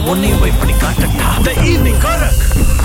உன்னையும் போய் பண்ணி காட்டட்டா த ஈவினிங் கரக்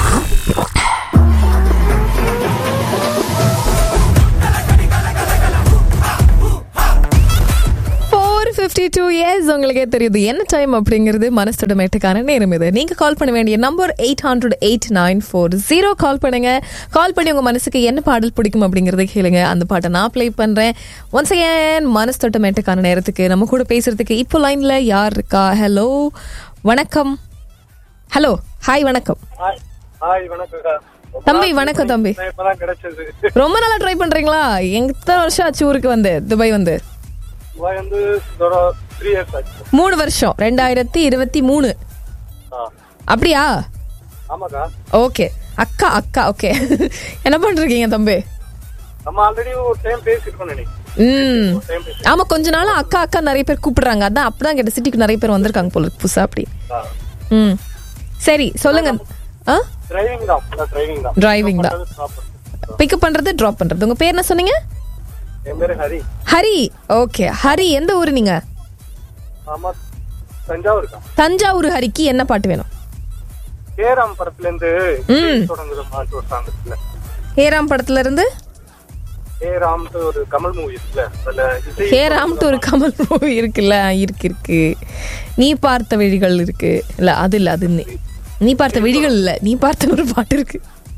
ஃபோர் ஃபிஃப்டி டூ இயர்ஸ் உங்களுக்கே தெரியுது என்ன டைம் அப்படிங்கிறது மனசோட மேட்டுக்கான நேரம் இது நீங்க கால் பண்ண வேண்டிய number eight hundred eight nine four zero call பண்ணுங்க கால் பண்ணி உங்க மனசுக்கு என்ன பாடல் பிடிக்கும் அப்படிங்கறத கேளுங்க அந்த பாட்டை நான் ப்ளே பண்றேன் ஒன்ஸ் அகேன் மனசு தொட்ட மேட்டுக்கான நேரத்துக்கு நம்ம கூட பேசுறதுக்கு இப்போ லைன்ல யார் இருக்கா ஹலோ வணக்கம் ஹலோ ஹாய் வணக்கம் ஹாய் ஹாய் வணக்கம்க்கா ரொம்ப தம்பி, நாள் வணக்கம் தம்பி. இப்பதான் கிடைச்சது ரொம்ப நாளா ட்ரை பண்றீங்களா எத்தனை வருஷம் ஆச்சு ஊருக்கு வந்து துபாய் வந்து துபாய் வந்து ஒரு த்ரீ இயர்ஸ் ஆச்சு மூணு வருஷம் ரெண்டாயிரத்தி இருபத்தி மூணு ஆ அப்படியா ஆமாக்கா ஓகே அக்கா அக்கா ஓகே என்ன பண்ணிருக்கீங்க தம்பி நம்ம ஆல்ரெடி ஒரு டைம் பேசிருக்கோம் நினைக்கிறேன் ம் ஒரு டைம் பேசி ஆமா கொஞ்ச நாளா அக்கா அக்கா நிறைய பேர் கூப்பிடுறாங்க அதான் அப்பதான் கேட்ட சிட்டிக்கு நிறைய பேர் வந்திருக்காங்க போல இருக்கு புதுசா அப்படி ம் சரி சொல்லுங்க ஆ டிரைவிங் தான் டிரைவிங் தான் Driving தான். stop பண்றது. பிக்கப் பண்றது ட்ராப் பண்றது உங்க பேர் என்ன சொன்னீங்க என் பேரு ஹரி ஹரி ஓகே ஹரி எந்த ஊரு நீங்க ஆமா தஞ்சாவூர்க்கா தஞ்சாவூர் ஹரிக்கு என்ன பாட்டு வேணும் கேராம் படத்துல இருந்து ம். தொடங்குது மாட்டு ஒரு சாங் இருக்குல்ல ஹேராம் படத்துல இருந்து கேராம்ட்டு ஒரு கமல் மூவி இருக்குல்ல அதுல இசை ஹேராம்ட்டு ஒரு கமல் மூவி இருக்குல்ல இருக்கு இருக்கு நீ பார்த்த விழிகள் இருக்கு இல்ல அது இல்ல அது நீ- நீ பார்த்த விழிகள் இல்ல நீ பார்த்த ஒரு பாட்டு இருக்கு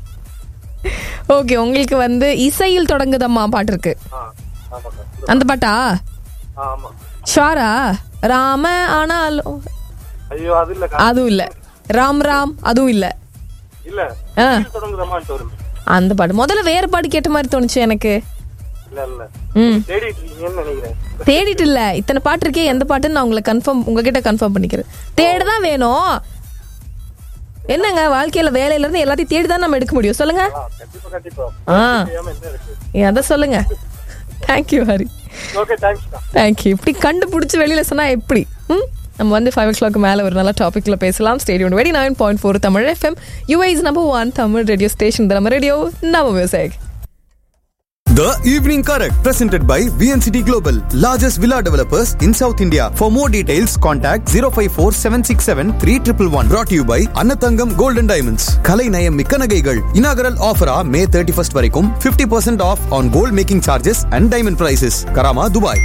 ஓகே உங்களுக்கு வந்து இசையில் தொடங்குதம்மா பாட்டு இருக்கு ஆ ஆமாக்கா அந்த பாட்டா ஆ, ஆமா ஷாரா ராம ஆனாலும் ஐயோ அது இல்லக்கா அதுவும் இல்ல ராம் ராம் அதுவும் இல்ல இல்ல ஆ. இசையில் தொடங்குதமான்ட்டு வரும் அந்த பாட்டு முதல்ல வேற பாட்டு கேட்ட மாதிரி தோணுச்சு எனக்கு இல்ல இல்ல ம் தேடிட்டு இருக்கீங்கன்னு நினைக்கிறேன் தேடிட்டு இல்ல இத்தனை பாட்டு இருக்கே எந்த பாட்டுன்னு நான் உங்களை கன்ஃபார்ம் உங்ககிட்ட கன்ஃபார்ம் பண்ணிக்கிறேன் தேடதான் வேணும் என்னங்க வாழ்க்கையில வேலையில இருந்து எல்லாத்தையும் தேடி தான் நம்ம எடுக்க முடியும் சொல்லுங்க ஆ, கண்டிப்பா கண்டிப்பா ஆ தெரியாம என்ன இருக்கு ஏ, அத சொல்லுங்க தேங்க்யூ ஹரி ஓகே தேங்க்ஸ்க்கா தேங்க்யூ இப்படி கண்டுபிடிச்சு வெளியில சொன்னா எப்படி ம் நம்ம வந்து ஃபைவ் ஓ கிளாக் மேல ஒரு நல்ல டாபிக்ல பேசலாம் ஸ்டேடியம் வெடி nine point four Tamil FM யூஐஸ் number one Tamil radio station நம்ம ரேடியோ நம்ம விவசாயி The Evening Correct, presented by VNCT Global, largest villa developers in South India. For more details, contact 054 767 3111. Brought to you by Annathangam Gold and Diamonds. Kalai Nayam Mikka Nagaigal. Inaugural offer ah May 31st வரைக்கும் 50% off on gold making charges and diamond prices. Karama, Dubai.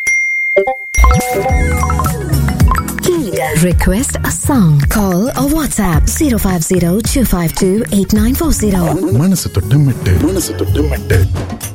Request a song. Call or WhatsApp 050 252 8940. மனசு தொட்டு மெட்டு மனசு தொட்டு மெட்டு